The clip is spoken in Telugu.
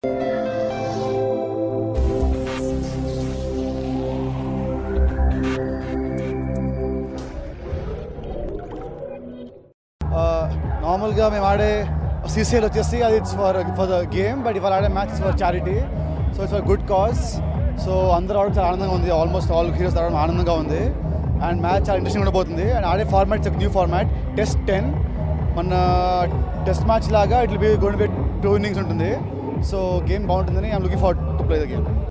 నార్మల్గా మేము ఆడే సీసీఎల్ వచ్చేసి అది it's for for the game but ఇవాళ ఆడే match for charity so it's for good cause so అందరూ ఆడడం చాలా ఆనందంగా ఉంది ఆల్మోస్ట్ ఆల్ హీరోస్ ఆడడం ఆనందంగా ఉంది అండ్ మ్యాచ్ చాలా ఇంట్రెస్టింగ్ ఉండబోతుంది అండ్ ఆడే format new format test ten మన టెస్ట్ మ్యాచ్ లాగా it be gonna be two innings ఉంటుంది సో గేమ్ బాగుంటుందని I'm looking for to play the game